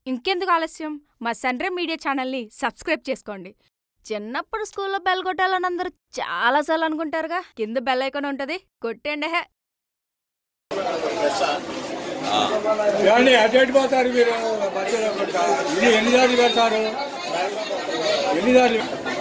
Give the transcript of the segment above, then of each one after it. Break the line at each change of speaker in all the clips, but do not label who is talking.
ఇంకెందుకు ఆలస్యం మా సన్రే మీడియా ఛానల్ని సబ్స్క్రైబ్ చేసుకోండి చిన్నప్పుడు స్కూల్లో బెల్ కొట్టాలని అందరూ చాలాసార్లు అనుకుంటారుగా కింద బెల్ ఐకాన్ ఉంటుంది కొట్టండి హే
ఏమండి అటు ఎటు పోతారు మీరు మధ్యలో కొట్టా. ఇది ఎన్ని దారి పెడతారు ఎన్ని దారి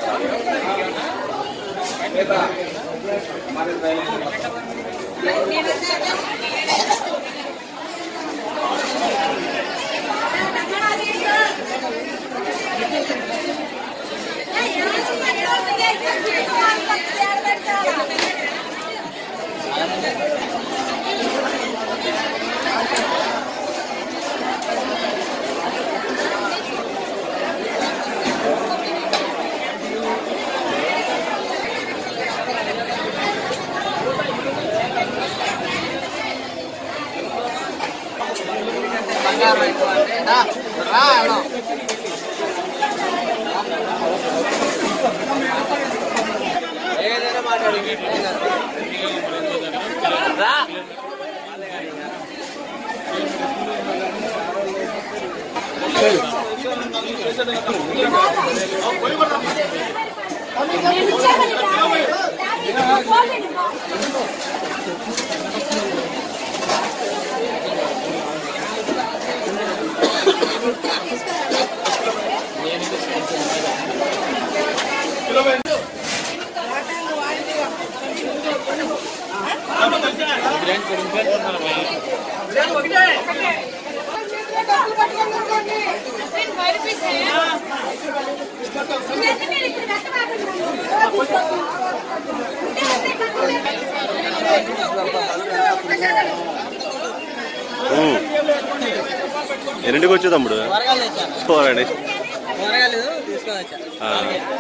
ఎన్నింటికి వచ్చి తమ్ముడు
కూరగాయలు తెచ్చాను
పోరండి
కూరగాయలు తీసుకొని వచ్చా
ఆ.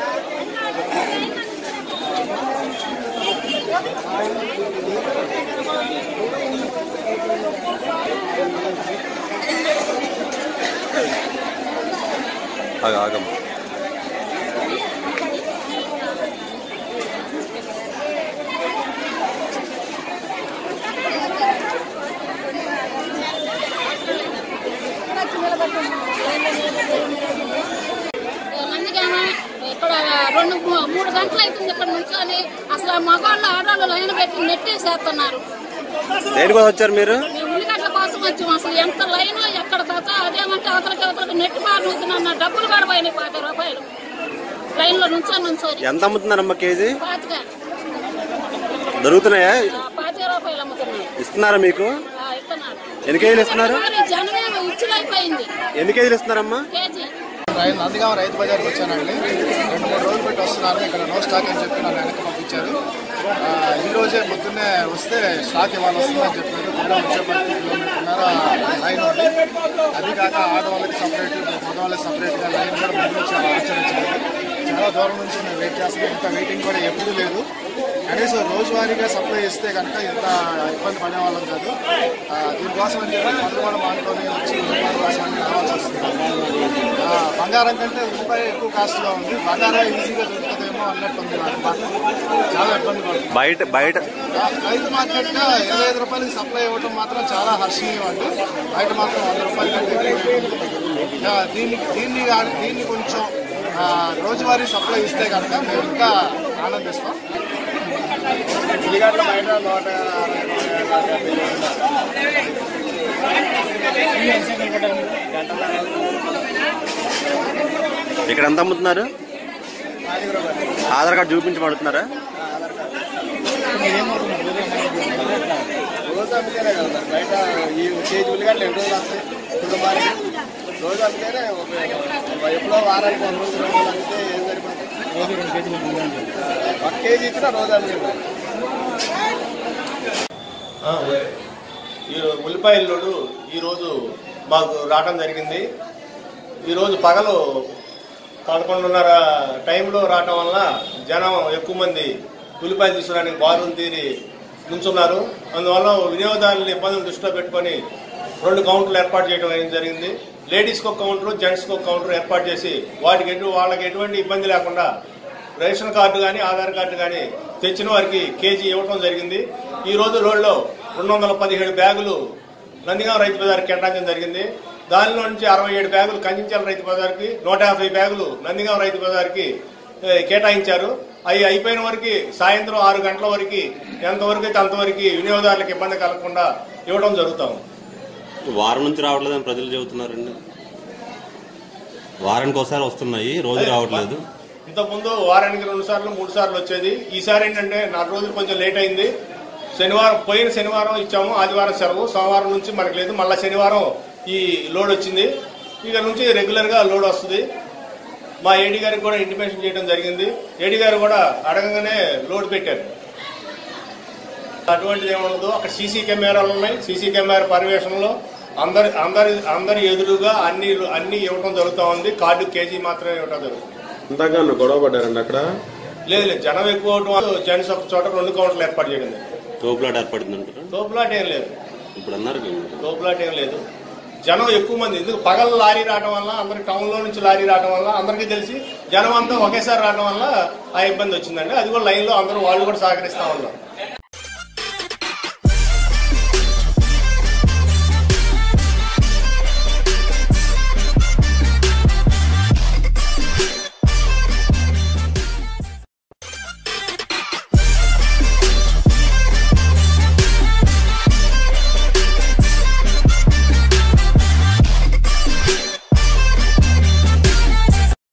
ఆగ ఆగమ్మ
మందికేమో ఇక్కడ రెండు మూ- మూడు గంటలు అవుతుంది ఇక్కడ నుంచొని అసలు ఆ మగవాళ్ళు ఆడవాళ్ళు లైన్ పెట్టి నెట్టేసేస్తున్నారు
దేనికోసం వచ్చారు మీరు
మేము ఉల్లిగడ్డల కోసం వచ్చాం అసలు ఎంత లైన్ ఎక్కడ కథ అదేమంటే అవతలకి అవతలకి నెట్ మారుతున్నా డబ్బులు కూడా పోయినాయి పాతి రూపాయలు లైన్ లో నుంచొని నుంచొని
ఎంత అమ్ముతున్నారమ్మా కేజీ
పాతిక
దొరుకుతున్నాయా
ఆ, పాతిక రూపాయలు అమ్ముతున్నారు
ఇస్తున్నారా మీకు
ఆ, ఇస్తున్నారు
ఎన్ని కేజీలు ఇస్తున్నారు
మరి జనమే ఉచ్చులైపోయింది
ఎన్ని కేజీలు ఇస్తున్నారమ్మా
కేజీ
రైతు నందిగామ రైతు బజార్కి వచ్చానండి రెండు మూడు రోజులు పెట్టి వస్తున్నాను ఇక్కడ నో స్టాక్ అని చెప్పి నన్ను వెనక్కి పంపించారు ఆ, ఈ రోజే పొద్దున్నే వస్తే స్టాక్ ఇవాళ వస్తుందని చెప్పారు తేడా వచ్చేప్పటికి కిలోమీటర్న్నర లైన్ ఉంది అది కాక ఆడవాళ్ళకి సపరేట్ మగవాళ్ళకి సపరేట్గా లైన్ కూడా ముందు నుంచి ఆచరించారు చాలా దూరం నుంచి నేను వెయిట్ చేస్తున్నాను ఇంత వెయిటింగ్ కూడా ఎప్పుడూ లేదు కనీసం రోజువారీగా సప్లై ఇస్తే కనుక ఇంత ఇబ్బంది పడేవాళ్ళం కాదు ఆ, దీనికోసం అని చెప్పి మందు కూడా మానుకొని వచ్చి రూపాయల కోసం అని రావాల్సి వస్తుంది ఆ, బంగారం కంటే రూపాయి ఎక్కువ కాస్ట్గా ఉంది బంగారం ఈజీగా దొరుకుతుందేమో అన్నట్టు ఉంది నాకు మాత్రం. చాలా ఇబ్బంది పడుతుంది
బయట బయట
ఆ, రైతు మార్కెట్ గా ఇరవై ఐదు రూపాయలకి సప్లై ఇవ్వడం మాత్రం చాలా హర్షణీయం అండి బయట మాత్రం వంద రూపాయల కంటే ఎక్కువ ఉంటుంది. ఆ, దీన్ని దీన్ని గా- దీన్ని కొంచెం ఆ, రోజువారీ సప్లై ఇస్తే కనుక మేము ఇంకా ఆనందిస్తాం ఉల్లిగడ్డ బయట నూట
ఇక్కడ ఎంత అమ్ముతున్నారు ఆధార్ కార్డు చూపించమంటున్నారా
రోజు అమ్మితేనే కదా మరి బయట ఈ కేజీ ఉల్లిగడ్డలు ఎన్ని రోజులు వస్తాయి కుటుంబానికి రోజు అమ్మితేనే ఒక- ఎప్పుడో వారానికి ఒక రోజు రెండు రోజులు అమ్మితే ఏం సరిపోతుంది ఒక కేజీ ఇచ్చినా రోజు అమ్మితే
ఆ, ఈ ఉల్లిపాయల లోడు ఈరోజు మాకు రావడం జరిగింది ఈరోజు పగలు పదకొండున్నర టైంలో రావటం వల్ల జనం ఎక్కువ మంది ఉల్లిపాయలు తీసుకోవడానికి బారులు తీరి నుంచున్నారు అందువల్ల వినియోగదారుల ఇబ్బందులు దృష్టిలో పెట్టుకొని రెండు కౌంటర్లు ఏర్పాటు చేయడం అనేది జరిగింది లేడీస్కి ఒక కౌంటర్ జెంట్స్కి ఒక కౌంటర్ ఏర్పాటు చేసి వాటికి ఎటు వాళ్ళకి ఎటువంటి ఇబ్బంది లేకుండా రేషన్ కార్డు కానీ ఆధార్ కార్డు కానీ తెచ్చిన వారికి కేజీ ఇవ్వడం జరిగింది ఈ రోజు రోడ్లో రెండు వందల పదిహేడు బ్యాగులు నందిగాం రైతు బజార్ కేటాయించడం జరిగింది దానిలో నుంచి అరవై ఏడు బ్యాగులు కంచించాల రైతు బజార్కి నూట యాభై బ్యాగులు నందిగాం రైతు బజార్కి ఏ, కేటాయించారు అవి అయిపోయిన వరకు సాయంత్రం ఆరు గంటల వరకు ఎంతవరకు అయితే అంతవరకు వినియోగదారులకు ఇబ్బంది కలగకుండా ఇవ్వడం జరుగుతాం
వారం నుంచి రావట్లేదని ప్రజలు చెబుతున్నారండి వారానికి ఒకసారి వస్తున్నాయి రోజు రావట్లేదు
ఇంతకుముందు వారానికి రెండు సార్లు మూడు సార్లు వచ్చేది ఈసారి ఏంటంటే నాలుగు రోజులు కొంచెం లేట్ అయింది శనివారం పోయిన శనివారం ఇచ్చాము ఆదివారం సెలవు సోమవారం నుంచి మనకు లేదు మళ్ళీ శనివారం ఈ లోడ్ వచ్చింది ఇక నుంచి రెగ్యులర్ గా లోడ్ వస్తుంది మా ఏడీ గారికి కూడా ఇంటిమేషన్ చేయడం జరిగింది ఏడీ గారు కూడా అడగగానే లోడ్ పెట్టారు అటువంటిది ఏముండదు అక్కడ సీసీ కెమెరాలు ఉన్నాయి సీసీ కెమెరా పర్యవేక్షణలో అందరి అందరి అందరి ఎదురుగా అన్ని అన్ని ఇవ్వడం జరుగుతూ ఉంది కార్డు కేజీ మాత్రమే ఇవ్వడం జరుగుతుంది
ఇందాక గొడవ పడ్డారండి అక్కడ
లేదు లేదు జనం ఎక్కువ అవడం వల్ల జెంట్స్ ఒక చోట రెండు కౌంటర్లు ఏర్పాటు చేయడం జరిగింది.
తోపులాట ఏర్పడిందంటారు
తోపులాట ఏం లేదు
ఇప్పుడు అన్నారు కదా మీరు.
తోపులాట ఏం లేదు జనం ఎక్కువ మంది ఎందుకు పగల లారీ రావడం వల్ల అందరికి టౌన్ లో నుంచి లారీ రావడం వల్ల అందరికీ తెలిసి జనం అంతా ఒకేసారి రావడం వల్ల ఆ ఇబ్బంది వచ్చిందండి అది కూడా లైన్ లో అందరూ వాళ్ళు కూడా సహకరిస్తా ఉన్నారు